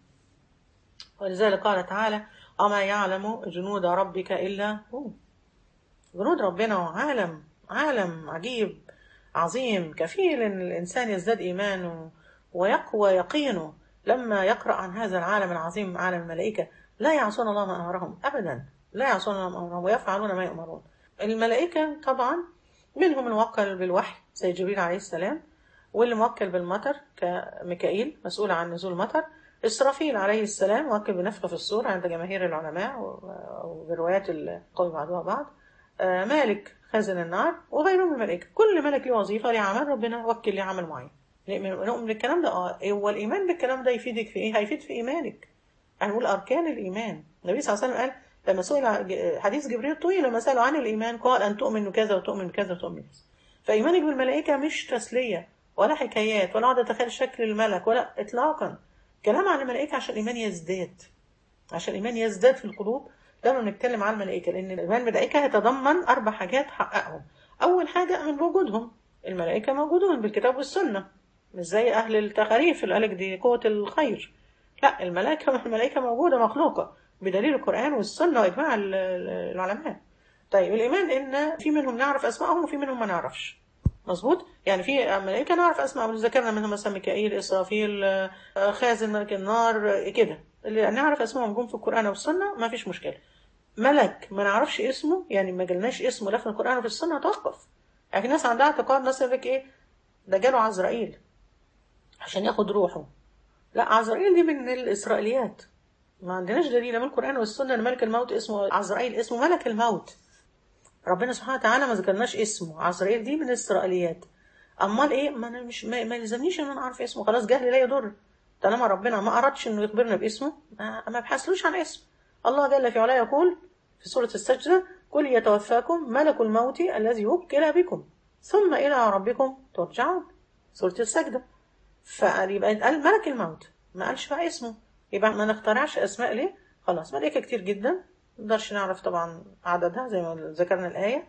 ولذلك قال تعالى وما يعلم جنود ربك إلا هو جنود ربنا عالم عالم عجيب عظيم كفيل ان الانسان يزداد ايمانه ويقوى يقينه لما يقرا عن هذا العالم العظيم عالم الملائكه لا يعصون الله ما امرهم ابدا لا يعصون الله ما امرهم ويفعلون ما يؤمرون الملائكه طبعا منهم الموكل بالوحي زي جبريل عليه السلام واللي موكل بالمطر كميكائيل مسؤول عن نزول المطر إسرافيل عليه السلام موكل بنفخ في الصور عند جماهير العلماء وبروايات القول بعضها بعض آه مالك خازن النار وغيره من الملائكة كل ملك له وظيفة ليه عمل ربنا وكل ليه عمل معين نؤمن بالكلام ده اه هو الإيمان بالكلام ده يفيدك في إيه؟ هيفيد في إيمانك هنقول أركان الإيمان النبي صلى الله عليه وسلم قال لما سئل حديث جبريل طويل لما سألوا عن الإيمان قال أن تؤمن بكذا وتؤمن بكذا وتؤمن بكذا فإيمانك بالملائكة مش تسلية ولا حكايات ولا أقعد أتخيل شكل الملك ولا إطلاقا كلام عن الملائكة عشان الإيمان يزداد عشان الإيمان يزداد في القلوب لما بنتكلم عن الملائكة لأن الإيمان بالملائكة يتضمن أربع حاجات حققهم أول حاجة من وجودهم الملائكة موجودون بالكتاب والسنة مش زي أهل التخاريف اللي قالك دي قوة الخير لا الملائكة الملائكة موجودة مخلوقة بدليل القرآن والسنة وإجماع العلماء طيب الإيمان إن في منهم نعرف أسمائهم وفي منهم ما نعرفش مظبوط يعني في ملائكة نعرف أسمائهم ذكرنا منهم مثلا ميكائيل إسرافيل خازن ملك النار كده اللي نعرف اسمهم جم في القرآن والسنة ما فيش مشكلة ملك ما نعرفش اسمه يعني ما جالناش اسمه لا في القرآن وفي السنة توقف يعني في ناس عندها اعتقاد ناس يقول لك ايه ده جاله عزرائيل عشان ياخد روحه لا عزرائيل دي من الإسرائيليات ما عندناش دليل من القرآن والسنة ان ملك الموت اسمه عزرائيل اسمه ملك الموت ربنا سبحانه وتعالى ما ذكرناش اسمه عزرائيل دي من الإسرائيليات امال ايه ما انا مش ما, ما يلزمنيش ان انا اعرف اسمه خلاص جهل لا يضر طالما ربنا ما أردش إنه يخبرنا باسمه ما, ما بحثلوش عن اسم الله جل في علاه يقول في سورة السجدة قل يتوفاكم ملك الموت الذي وكل بكم ثم إلى ربكم ترجعون سورة السجدة فيبقى قال ملك الموت ما قالش بقى اسمه يبقى ما نخترعش أسماء ليه خلاص ملائكة كتير جدا ما نقدرش نعرف طبعا عددها زي ما ذكرنا الآية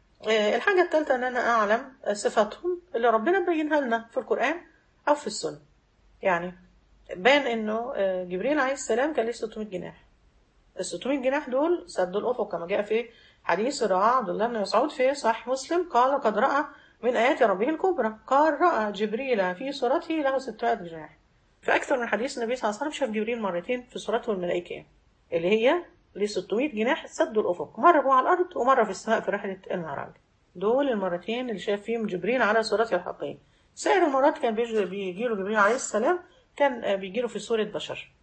الحاجة الثالثة أن أنا أعلم صفاتهم اللي ربنا بينها لنا في القرآن أو في السنة يعني بان انه جبريل عليه السلام كان له 600 جناح ال 600 جناح دول سدوا الافق كما جاء في حديث راى عبد الله بن مسعود في صحيح مسلم قال قد راى من ايات ربه الكبرى قال راى جبريل في صورته له 600 جناح في اكثر من حديث النبي صلى الله عليه وسلم شاف جبريل مرتين في صورته الملائكيه اللي هي ل 600 جناح سدوا الافق مره هو على الارض ومره في السماء في رحله المعراج دول المرتين اللي شاف فيهم جبريل على صورته الحقيقيه سائر المرات كان بيجي له جبريل عليه السلام كان بيجيله في صورة بشر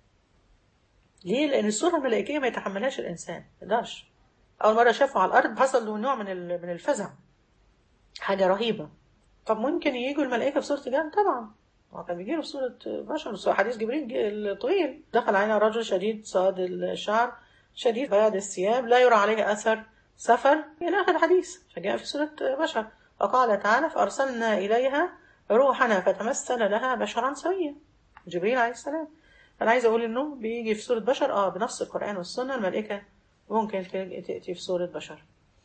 ليه؟ لأن الصورة الملائكية ما يتحملهاش الإنسان ما يقدرش أول مرة شافه على الأرض حصل له نوع من من الفزع حاجة رهيبة طب ممكن يجوا الملائكة في صورة جان طبعا هو كان بيجيله في صورة بشر حديث جبريل الطويل دخل علينا رجل شديد سواد الشعر شديد بياض الثياب لا يرى عليه أثر سفر إلى آخر الحديث فجاء في صورة بشر وقال تعالى فأرسلنا إليها روحنا فتمثل لها بشرا سويا جبريل عليه السلام انا عايز اقول انه بيجي في صوره بشر اه بنص القران والسنه الملائكه ممكن تاتي في صوره بشر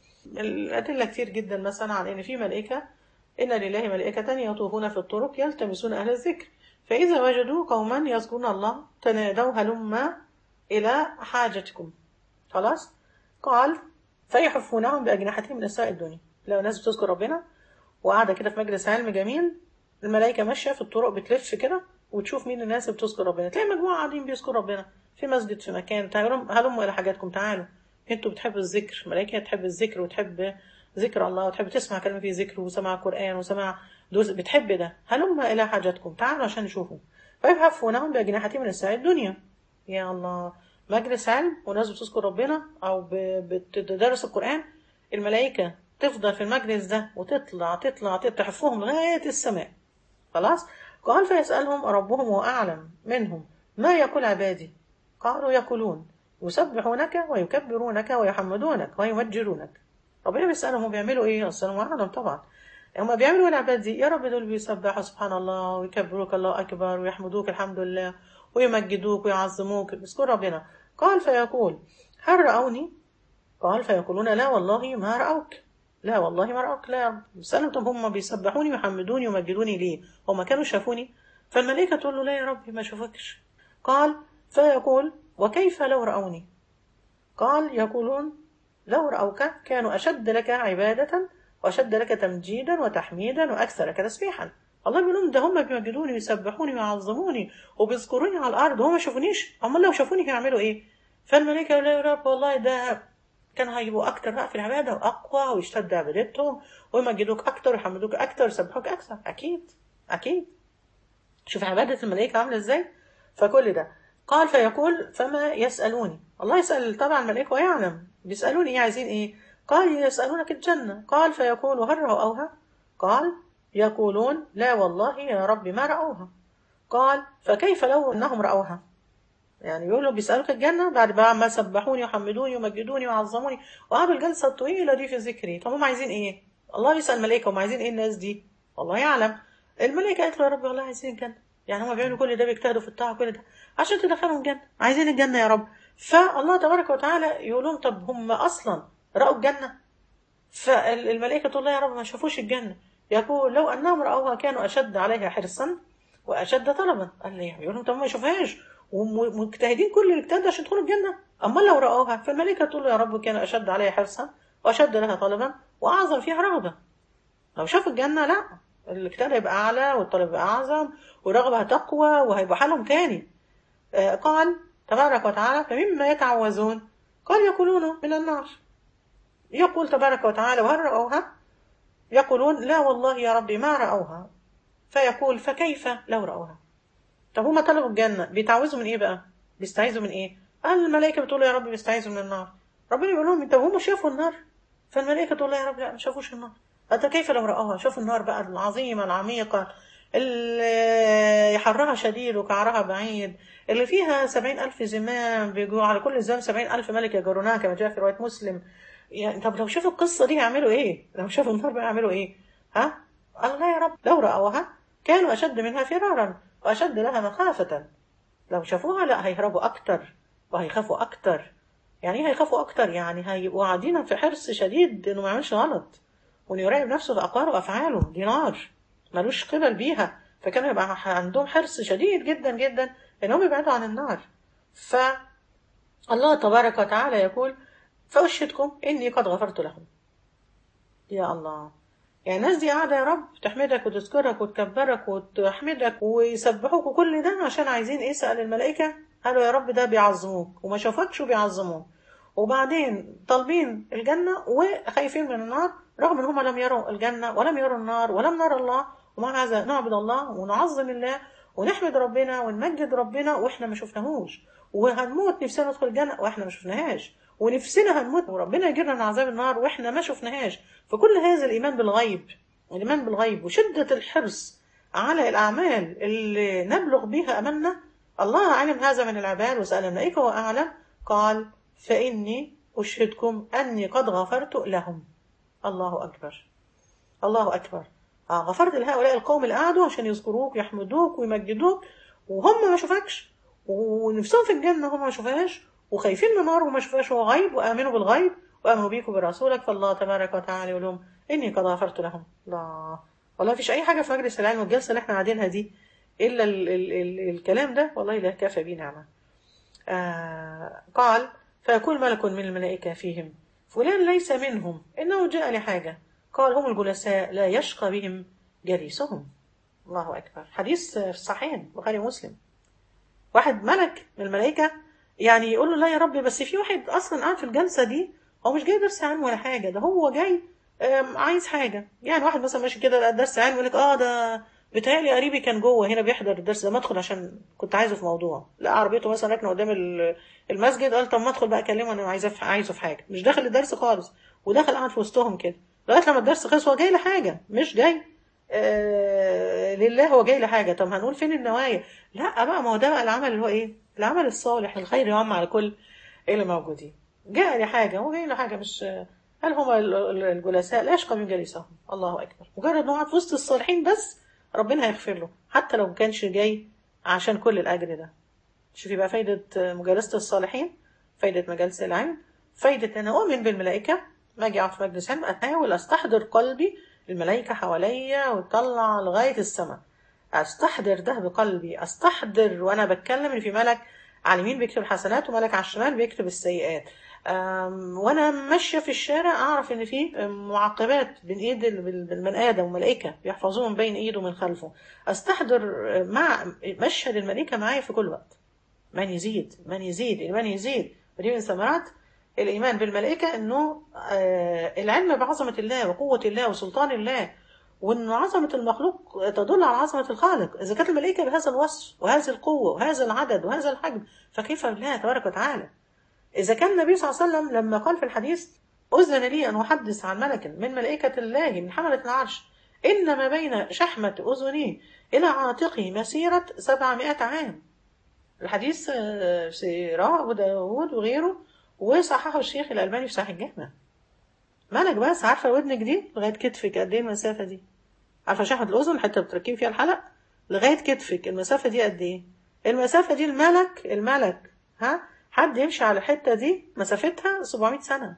الادله كتير جدا مثلا عن ان في ملائكه ان لله ملائكه يطوفون في الطرق يلتمسون اهل الذكر فاذا وجدوا قوما يذكرون الله تنادوا هلما الى حاجتكم خلاص قال فيحفونهم باجنحتهم من السماء الدنيا لو ناس بتذكر ربنا وقاعده كده في مجلس علم جميل الملائكه ماشيه في الطرق بتلف كده وتشوف مين الناس اللي بتذكر ربنا تلاقي مجموعة قاعدين بيذكروا ربنا في مسجد في مكان تعالوا هلموا إلى حاجاتكم تعالوا انتوا بتحبوا الذكر ملائكة تحب الذكر وتحب ذكر الله وتحب تسمع كلمة فيه ذكر وسماع قرآن وسماع دوز بتحب ده هلموا إلى حاجاتكم تعالوا عشان نشوفوا فيحفونهم بأجنحتهم من السماء الدنيا يا الله مجلس علم وناس بتذكر ربنا أو بتدرس القرآن الملائكة تفضل في المجلس ده وتطلع تطلع تحفهم لغاية السماء خلاص قال فيسألهم ربهم وأعلم منهم ما يقول عبادي قالوا يقولون يسبحونك ويكبرونك ويحمدونك ويمجرونك ربنا بيسألهم بيعملوا ايه اصلا هو اعلم طبعا هم بيعملوا ايه العباد دي يا رب دول بيسبحوا سبحان الله ويكبروك الله اكبر ويحمدوك الحمد لله ويمجدوك ويعظموك بيذكر ربنا قال فيقول هل رأوني قال فيقولون لا والله ما رأوك لا والله ما رأوك لا يا رب بيسألهم طب هم بيسبحوني ويحمدوني ويمجدوني ليه هم كانوا شافوني فالملائكة تقول له لا يا رب ما شافكش قال فيقول وكيف لو رأوني قال يقولون لو رأوك كانوا أشد لك عبادة وأشد لك تمجيدا وتحميدا وأكثر لك تسبيحا الله بيقول لهم ده هم بيمجدوني ويسبحوني ويعظموني وبيذكروني على الأرض وهم ما شافونيش هم لو شافوني هيعملوا إيه فالملائكة يقول يا رب والله ده كان هيبقوا أكتر بقى في العبادة وأقوى ويشتد عبادتهم ويمجدوك أكتر ويحمدوك أكتر ويسبحوك أكثر أكيد أكيد شوف عبادة الملائكة عاملة إزاي فكل ده قال فيقول فما يسألوني الله يسأل طبعا الملائكة ويعلم بيسألوني إيه عايزين إيه قال يسألونك الجنة قال فيقول هل رأوها قال يقولون لا والله يا رب ما رأوها قال فكيف لو أنهم رأوها يعني يقولوا بيسألوك الجنة بعد بقى ما سبحوني وحمدوني ومجدوني وعظموني وقعدوا الجلسة الطويلة دي في ذكري طب هم عايزين ايه؟ الله بيسأل الملائكة هم عايزين ايه الناس دي؟ الله يعلم الملائكة قالت له يا رب والله عايزين الجنة يعني هم بيعملوا كل ده بيجتهدوا في الطاعة كل ده عشان تدخلهم الجنة عايزين الجنة يا رب فالله تبارك وتعالى يقول لهم طب هم أصلا رأوا الجنة فالملائكة تقول لا يا رب ما شافوش الجنة يقول لو أنهم رأوها كانوا أشد عليها حرصا وأشد طلبا قال لي يقول لهم طب ما يشوفهاش ومجتهدين كل الاجتهاد عشان يدخلوا الجنة أما لو رأوها فالملائكة تقول يا رب كان أشد عليها حرصا وأشد لها طلبا وأعظم فيها رغبة لو شافوا الجنة لا الاجتهاد هيبقى أعلى والطلب يبقى أعظم والرغبة هتقوى وهيبقى حالهم تاني آه قال تبارك وتعالى فمما يتعوذون قال يقولون من النار يقول تبارك وتعالى وهل رأوها يقولون لا والله يا ربي ما رأوها فيقول فكيف لو رأوها طب هما طلبوا الجنة بيتعوذوا من ايه بقى بيستعيذوا من ايه قال الملائكة بتقول يا رب بيستعيذوا من النار ربنا يقول لهم طب هما شافوا النار فالملائكة تقول يا رب لا ما شافوش النار أنت كيف لو رأوها شافوا النار بقى العظيمة العميقة اللي حرها شديد وكعرها بعيد اللي فيها سبعين ألف زمام بيجوا على كل زمام سبعين ألف ملك يجرونها كما جاء في رواية مسلم يعني طب لو شافوا القصة دي يعملوا إيه؟ لو شافوا النار بقى يعملوا إيه؟ ها؟ الله يا رب لو رأوها كانوا أشد منها فرارا وأشد لها مخافة لو شافوها لا هيهربوا أكتر وهيخافوا أكتر يعني ايه هيخافوا أكتر يعني هيبقوا قاعدين في حرص شديد إنه ما يعملش غلط وإنه يراقب نفسه في أقواله وأفعاله دي نار ملوش قبل بيها فكانوا يبقى عندهم حرص شديد جدا جدا إنهم يبعدوا عن النار فالله تبارك وتعالى يقول فأشهدكم إني قد غفرت لهم يا الله يعني الناس دي قاعدة يا رب تحمدك وتذكرك وتكبرك وتحمدك ويسبحوك وكل ده عشان عايزين ايه سأل الملائكة قالوا يا رب ده بيعظموك وما شافكش وبيعظموك وبعدين طالبين الجنة وخايفين من النار رغم ان هم لم يروا الجنة ولم يروا النار ولم نرى الله ومع هذا نعبد الله ونعظم الله ونحمد ربنا ونمجد ربنا واحنا ما شفناهوش وهنموت نفسنا ندخل الجنة واحنا ما شفناهاش ونفسنا هنموت وربنا يجرنا من عذاب النار واحنا ما شفناهاش فكل هذا الايمان بالغيب الايمان بالغيب وشده الحرص على الاعمال اللي نبلغ بها املنا الله علم هذا من العباد وسال الملائكه واعلم قال فاني اشهدكم اني قد غفرت لهم الله اكبر الله اكبر آه غفرت لهؤلاء القوم اللي قعدوا عشان يذكروك ويحمدوك ويمجدوك وهم ما شافكش ونفسهم في الجنه هم ما شافهاش وخايفين من النار وما شافوهاش هو غيب وامنوا بالغيب وامنوا بيك وبرسولك فالله تبارك وتعالى يقول لهم اني قد غفرت لهم الله والله مفيش اي حاجه في مجلس العلم والجلسه اللي احنا قاعدينها دي الا ال ال ال الكلام ده والله لا كافى بي نعمه آه قال فيقول ملك من الملائكه فيهم فلان ليس منهم انه جاء لحاجه قال هم الجلساء لا يشقى بهم جليسهم الله اكبر حديث في الصحيحين بخاري ومسلم واحد ملك من الملائكه يعني يقول له لا يا رب بس في واحد اصلا قاعد في الجلسه دي هو مش جاي درس علم ولا حاجه ده هو جاي عايز حاجه يعني واحد مثلا ماشي كده درس علم يقول لك اه ده بيتهيألي قريبي كان جوه هنا بيحضر الدرس ده ما ادخل عشان كنت عايزه في موضوع لا عربيته مثلا راكنه قدام المسجد قال طب ما ادخل بقى اكلمه انا عايزه في عايزه في حاجه مش داخل الدرس خالص ودخل قاعد في وسطهم كده لغايه لما الدرس خلص هو جاي لحاجه مش جاي آه لله هو جاي لحاجه طب هنقول فين النوايا لا بقى ما هو ده بقى العمل اللي هو ايه العمل الصالح الخير يعم على كل اللي موجودين جاء لحاجه هو جاي لحاجه مش هل هم الجلساء لا يشقى من جليسهم الله اكبر مجرد انه قاعد في وسط الصالحين بس ربنا هيغفر له حتى لو ما كانش جاي عشان كل الاجر ده شوفي بقى فايده مجالسه الصالحين فايده مجالس العلم فايده انا اؤمن بالملائكه ما اجي اقعد في مجلس علم احاول استحضر قلبي الملائكه حواليا وتطلع لغايه السماء استحضر ده بقلبي استحضر وانا بتكلم ان في ملك على اليمين بيكتب الحسنات وملك على الشمال بيكتب السيئات وانا ماشيه في الشارع اعرف ان في معقبات بين ايد البني ادم وملائكه بيحفظوه من بين ايده ومن خلفه استحضر مع مشهد الملائكه معايا في كل وقت من يزيد من يزيد الايمان يزيد ودي من ثمرات الايمان بالملائكه انه العلم بعظمه الله وقوه الله وسلطان الله وان عظمه المخلوق تدل على عظمه الخالق اذا كانت الملائكه بهذا الوصف وهذه القوه وهذا العدد وهذا الحجم فكيف بالله تبارك وتعالى إذا كان النبي صلى الله عليه وسلم لما قال في الحديث أذن لي أن أحدث عن ملك من ملائكة الله من حملة العرش إن ما بين شحمة أذنه إلى عاتقه مسيرة سبعمائة عام الحديث رواه أبو داود وغيره وصححه الشيخ الألباني في صحيح الجامع ملك بس عارفة ودنك دي لغاية كتفك قد إيه المسافة دي عارفة شحمة الأذن الحتة بتركبي فيها الحلق لغاية كتفك المسافة دي قد إيه المسافة دي الملك الملك ها حد يمشي على الحتة دي مسافتها 700 سنة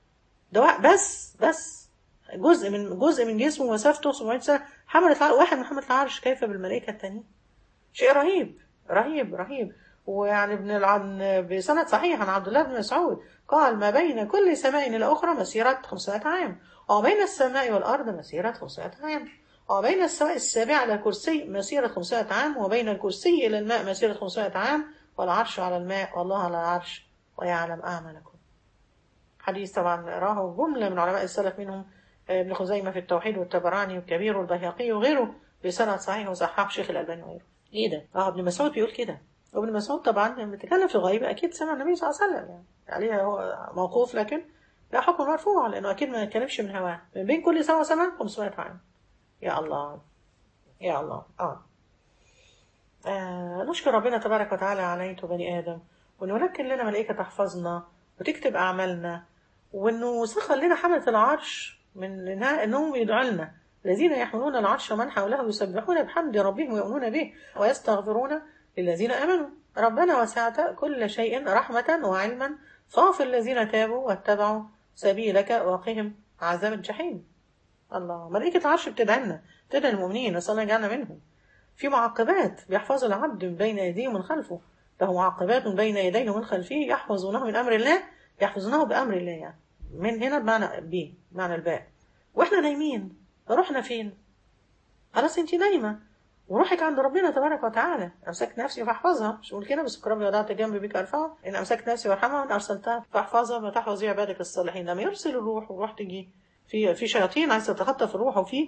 ده بس بس جزء من جزء من جسمه مسافته 700 سنة حملة العرش واحد من حملة العرش كيف بالملائكة التانيين شيء رهيب رهيب رهيب ويعني ابن العن بسند صحيح عن عبد الله بن مسعود قال ما بين كل سماء إلى أخرى مسيرة 500 عام وبين السماء والأرض مسيرة 500 عام وبين السماء السابعة إلى الكرسي مسيرة 500 عام وبين الكرسي إلى الماء مسيرة 500 عام والعرش على الماء والله على العرش ويعلم أعمالكم حديث طبعا راه جملة من علماء السلف منهم ابن خزيمة في التوحيد والتبراني والكبير والبيهقي وغيره بسند صحيح وصححه شيخ الألباني وغيره ايه ده؟ اه ابن مسعود بيقول كده وابن مسعود طبعا لما بيتكلم في الغيب اكيد سمع النبي صلى الله عليه وسلم يعني عليها هو موقوف لكن لا حكم مرفوع لانه اكيد ما يتكلمش من هواه من بين كل سنه وسنه 500 عام يا الله يا الله اه آه نشكر ربنا تبارك وتعالى على بني آدم وإنه لكن لنا ملائكة تحفظنا وتكتب أعمالنا وإنه سخر لنا حملة العرش من إنها إنهم يدعوا لنا الذين يحملون العرش ومن حوله يسبحون بحمد ربهم ويؤمنون به ويستغفرون للذين آمنوا ربنا وسعت كل شيء رحمة وعلما فاغفر الذين تابوا واتبعوا سبيلك وقهم عذاب الجحيم الله ملائكة العرش بتدعي لنا بتدعي المؤمنين نسأل الله يجعلنا منهم في معقبات بيحفظ العبد من بين يديه ومن خلفه له معقبات من بين يديه ومن خلفه يحفظونه من أمر الله يحفظونه بأمر الله يعني من هنا بمعنى بي معنى الباء واحنا نايمين رحنا فين خلاص انت نايمه وروحك عند ربنا تبارك وتعالى امسكت نفسي فاحفظها مش بقول كده بس ربي وضعت جنبي بك ارفعها ان امسكت نفسي وارحمها وان ارسلتها فاحفظها ما تحفظي عبادك الصالحين لما يرسل الروح والروح تجي في في شياطين عايزه تتخطف الروح وفي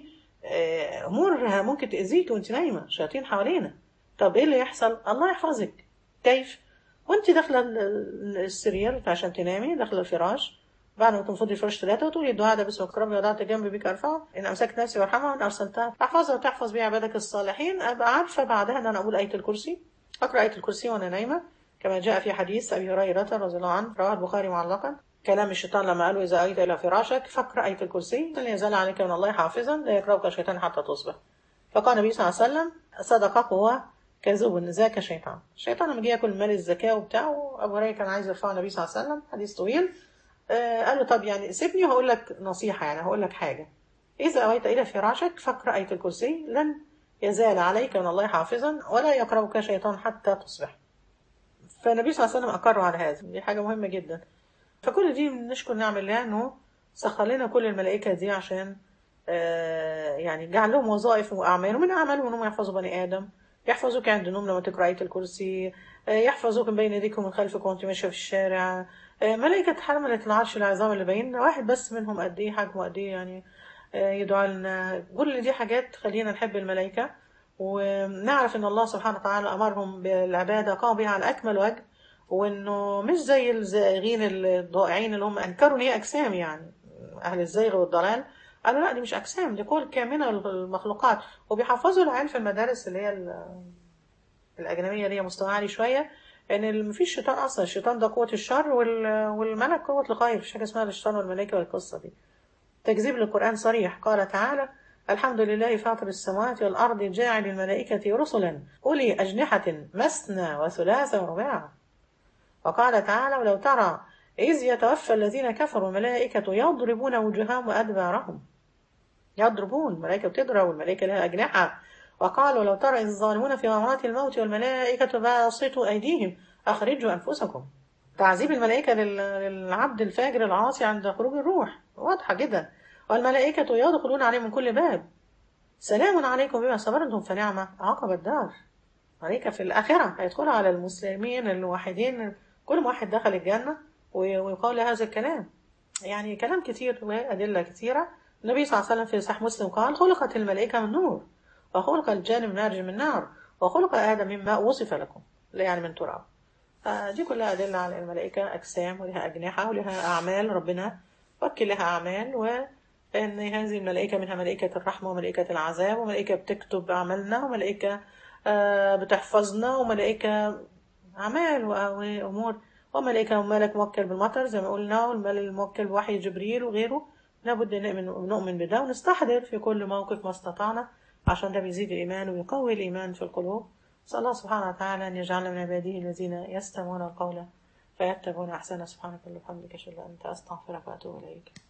امور ممكن تاذيك وانت نايمه شياطين حوالينا طب ايه اللي يحصل الله يحفظك كيف وانت داخله السرير عشان تنامي داخله الفراش بعد ما تنفضي الفرش ثلاثة وتقولي الدعاء ده باسمك ربي وضعت جنبي بك ارفعه ان امسكت نفسي وارحمها وان ارسلتها احفظها وتحفظ بيها عبادك الصالحين ابقى عارفه بعدها ان انا اقول ايه الكرسي اقرا ايه الكرسي وانا نايمه كما جاء في حديث ابي هريره رضي الله عنه رواه البخاري معلقا كلام الشيطان لما قالوا اذا ايت الى فراشك فاقرا ايه الكرسي لن يزال عليك من الله حافظا لا يقربك الشيطان حتى تصبح فقال النبي صلى الله عليه وسلم صدقك هو كذوب ذاك شيطان الشيطان لما جه ياكل مال الزكاه وبتاعه ابو هريره كان عايز يرفعه النبي صلى الله عليه وسلم حديث طويل آه قال له طب يعني سيبني وهقول لك نصيحة يعني هقول لك حاجة إذا أويت إلى فراشك فاقرأ آية الكرسي لن يزال عليك من الله حافظا ولا يقربك شيطان حتى تصبح فالنبي صلى الله عليه وسلم أقر على هذا دي حاجة مهمة جدا فكل دي نشكر نعم الله إنه سخر لنا كل الملائكة دي عشان آه يعني جعل لهم وظائف وأعمال ومن أعمالهم إنهم يحفظوا بني آدم يحفظوك عند النوم لما تقرأ آية الكرسي آه يحفظوك من بين يديك ومن خلفك وأنت ماشية في الشارع ملائكة حملة العرش العظام اللي باين واحد بس منهم قد ايه حجمه قد ايه يعني يدعى لنا كل دي حاجات تخلينا نحب الملائكة ونعرف ان الله سبحانه وتعالى امرهم بالعبادة قاموا بها على اكمل وجه وانه مش زي الزائغين الضائعين اللي هم انكروا ان هي اجسام يعني اهل الزيغ والضلال قالوا لا دي مش أجسام دي كل كامنة المخلوقات وبيحفظوا العيال في المدارس اللي هي ال- الأجنبية اللي هي مستوى عالي شوية إن مفيش شيطان أصلا الشيطان ده قوة الشر وال- والملك قوة الخير مفيش حاجة اسمها الشيطان والملائكة والقصة دي تكذيب للقرآن صريح قال تعالى الحمد لله فاطر السماوات والأرض جاعل الملائكة رسلا أولي أجنحة مثنى وثلاث ورباع وقال تعالى ولو ترى إذ يتوفى الذين كفروا الملائكة يضربون وجوههم وأدبارهم يضربون الملائكة بتضرب والملائكة لها أجنحة وقالوا لو ترى إذ الظالمون في غمرات الموت والملائكة باسطوا أيديهم أخرجوا أنفسكم تعذيب الملائكة لل- للعبد الفاجر العاصي عند خروج الروح واضحة جدا والملائكة يدخلون عليهم من كل باب سلام عليكم بما صبرتم فنعمة عقب الدار ملائكة في الآخرة هيدخلوا على المسلمين الوحيدين كل واحد دخل الجنة وي- ويقال هذا الكلام يعني كلام كتير وأدلة كتيرة النبي صلى الله عليه وسلم في صحيح مسلم قال خلقت الملائكة من نور وخلق الجان من نار من نار وخلق آدم مما وصف لكم لا يعني من تراب دي كلها أدلة على الملائكة أجسام ولها أجنحة ولها أعمال ربنا وكل لها أعمال وأن هذه الملائكة منها ملائكة الرحمة وملائكة العذاب وملائكة بتكتب أعمالنا وملائكة آه، بتحفظنا وملائكة أعمال وأ- وأمور وملائكة وملك موكل بالمطر زي ما قلنا والملك الموكل بوحي جبريل وغيره لابد نؤمن نؤمن بده ونستحضر في كل موقف ما استطعنا عشان ده بيزيد الإيمان ويقوي الإيمان في القلوب نسأل الله سبحانه وتعالى أن يجعلنا من عباده الذين يستمعون القول فيتبعون أحسنه سبحانك اللهم وبحمدك أشهد أن لا إله إلا أنت أستغفرك وأتوب إليك